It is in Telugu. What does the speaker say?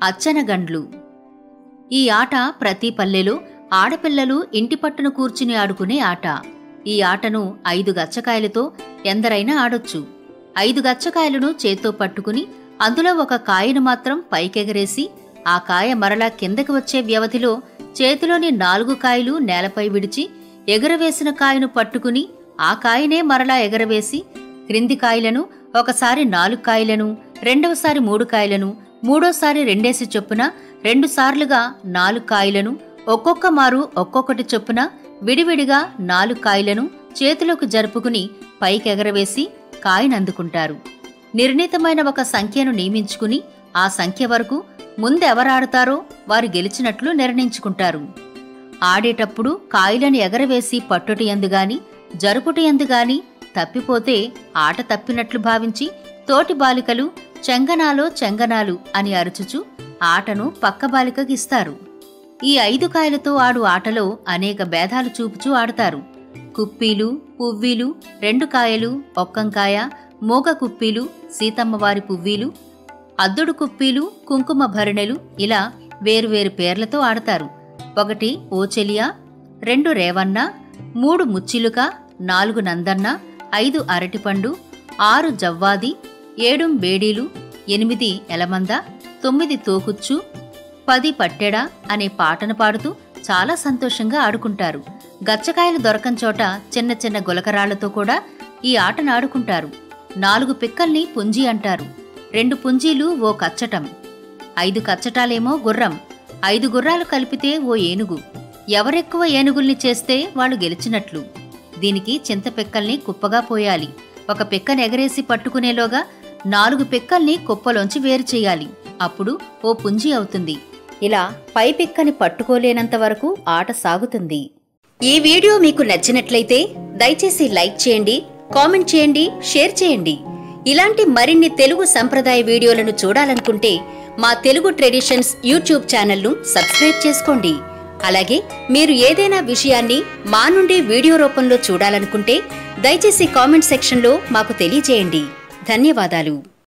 అచ్చనగండ్లు ఈ ఆట ప్రతి పల్లెలో ఆడపిల్లలు ఇంటి పట్టున కూర్చుని ఆడుకునే ఆట ఈ ఆటను ఐదు గచ్చకాయలతో ఎందరైనా ఆడొచ్చు ఐదు గచ్చకాయలను చేత్తో పట్టుకుని అందులో ఒక కాయను మాత్రం పైకెగరేసి ఆ కాయ మరలా కిందకి వచ్చే వ్యవధిలో చేతిలోని నాలుగు కాయలు నేలపై విడిచి ఎగరవేసిన కాయను పట్టుకుని ఆ కాయనే మరలా ఎగరవేసి క్రింది కాయలను ఒకసారి నాలుగు కాయలను రెండవసారి మూడు కాయలను మూడోసారి రెండేసి చొప్పున రెండు సార్లుగా నాలుగు కాయలను ఒక్కొక్క మారు ఒక్కొక్కటి చొప్పున విడివిడిగా నాలుగు కాయలను చేతిలోకి జరుపుకుని పైకెగరవేసి కాయనందుకుంటారు నిర్ణీతమైన ఒక సంఖ్యను నియమించుకుని ఆ సంఖ్య వరకు ముందెవరాడతారో వారు గెలిచినట్లు నిర్ణయించుకుంటారు ఆడేటప్పుడు కాయలను ఎగరవేసి పట్టుటి ఎందుగాని జరుపుటి ఎందుగాని తప్పిపోతే ఆట తప్పినట్లు భావించి తోటి బాలికలు చెంగనాలో చెంగనాలు అని అరుచుచు ఆటను పక్క బాలికకిస్తారు ఈ ఐదు కాయలతో ఆడు ఆటలో అనేక భేదాలు చూపుచూ ఆడతారు కుప్పీలు పువ్వీలు రెండు కాయలు ఒక్కంకాయ మూగ కుప్పీలు సీతమ్మవారి పువ్వీలు అద్దుడు కుప్పీలు కుంకుమ భరణెలు ఇలా వేరువేరు పేర్లతో ఆడతారు ఒకటి ఓచెలియా రెండు రేవన్న మూడు ముచ్చిలుక నాలుగు నందన్న ఐదు అరటిపండు ఆరు జవ్వాది ఏడు బేడీలు ఎనిమిది ఎలమంద తొమ్మిది తోకుచ్చు పది పట్టెడ అనే పాటను పాడుతూ చాలా సంతోషంగా ఆడుకుంటారు గచ్చకాయలు దొరకని చోట చిన్న చిన్న గులకరాళ్లతో కూడా ఈ ఆటను ఆడుకుంటారు నాలుగు పిక్కల్ని పుంజి అంటారు రెండు పుంజీలు ఓ కచ్చటం ఐదు కచ్చటాలేమో గుర్రం ఐదు గుర్రాలు కలిపితే ఓ ఏనుగు ఎవరెక్కువ ఏనుగుల్ని చేస్తే వాళ్ళు గెలిచినట్లు దీనికి చింత పిక్కల్ని కుప్పగా పోయాలి ఒక పిక్కను ఎగరేసి పట్టుకునేలోగా నాలుగు పిక్కల్ని కుప్పలోంచి వేరు చేయాలి అప్పుడు ఓ పుంజి అవుతుంది ఇలా పై పిక్కని పట్టుకోలేనంత వరకు ఆట సాగుతుంది ఈ వీడియో మీకు నచ్చినట్లయితే దయచేసి లైక్ చేయండి కామెంట్ చేయండి షేర్ చేయండి ఇలాంటి మరిన్ని తెలుగు సంప్రదాయ వీడియోలను చూడాలనుకుంటే మా తెలుగు ట్రెడిషన్స్ యూట్యూబ్ ఛానల్ను సబ్స్క్రైబ్ చేసుకోండి అలాగే మీరు ఏదైనా విషయాన్ని మా నుండి వీడియో రూపంలో చూడాలనుకుంటే దయచేసి కామెంట్ సెక్షన్లో మాకు తెలియజేయండి ధన్యవాదాలు